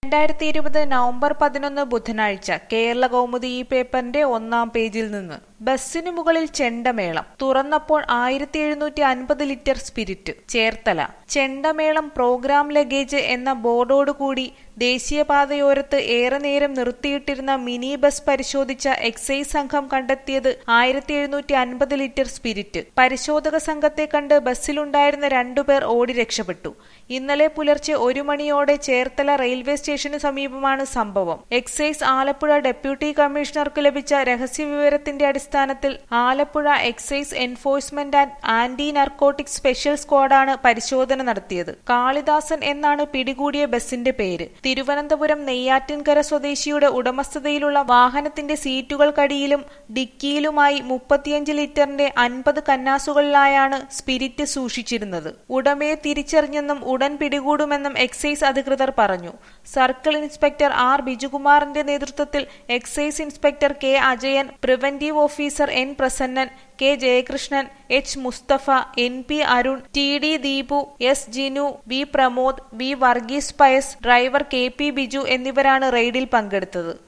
രണ്ടായിരത്തി ഇരുപത് നവംബർ പതിനൊന്ന് ബുധനാഴ്ച കേരള കൗമുദി ഈ പേപ്പറിന്റെ ഒന്നാം പേജിൽ നിന്ന് ബസ്സിനു മുകളിൽ ചെണ്ടമേളം തുറന്നപ്പോൾ ആയിരത്തി എഴുന്നൂറ്റി അൻപത് ലിറ്റർ സ്പിരിറ്റ് ചേർത്തല ചെണ്ടമേളം പ്രോഗ്രാം ലഗേജ് എന്ന ബോർഡോടുകൂടി ദേശീയപാതയോരത്ത് ഏറെ നേരം നിർത്തിയിട്ടിരുന്ന മിനി ബസ് പരിശോധിച്ച എക്സൈസ് സംഘം കണ്ടെത്തിയത് ആയിരത്തി എഴുന്നൂറ്റി അൻപത് ലിറ്റർ സ്പിരിറ്റ് പരിശോധക സംഘത്തെ കണ്ട് ബസ്സിലുണ്ടായിരുന്ന രണ്ടുപേർ ഓടി രക്ഷപ്പെട്ടു ഇന്നലെ പുലർച്ചെ ഒരു മണിയോടെ ചേർത്തല റെയിൽവേ സ്റ്റേഷന് സമീപമാണ് സംഭവം എക്സൈസ് ആലപ്പുഴ ഡെപ്യൂട്ടി കമ്മീഷണർക്ക് ലഭിച്ച രഹസ്യവിവരത്തിന്റെ അടിസ്ഥാനത്തിൽ Alappuzha excise enforcement and anti narcotic special സ്ക്വാഡാണ് പരിശോധന നടത്തിയത് കാളിദാസൻ എന്നാണ് പിടികൂടിയ ബസിന്റെ പേര് തിരുവനന്തപുരം നെയ്യാറ്റിൻകര സ്വദേശിയുടെ ഉടമസ്ഥതയിലുള്ള വാഹനത്തിന്റെ സീറ്റുകൾക്കടിയിലും ഡിക്കിയിലുമായി മുപ്പത്തിയഞ്ച് ലിറ്ററിന്റെ അൻപത് കന്നാസുകളിലായാണ് സ്പിരിറ്റ് സൂക്ഷിച്ചിരുന്നത് ഉടമയെ തിരിച്ചറിഞ്ഞെന്നും ഉടൻ പിടികൂടുമെന്നും എക്സൈസ് അധികൃതർ പറഞ്ഞു സർക്കിൾ ഇൻസ്പെക്ടർ ആർ ബിജുകുമാറിന്റെ നേതൃത്വത്തിൽ excise inspector K Ajayan preventive officer N Prasannan K Jayakrishnan H Musthafa N P Arun T D Deepu S Jinu V Pramod V Varghese Pius driver K P Biju എന്നിവരാണ് റെയ്ഡിൽ പങ്കെടുത്തത്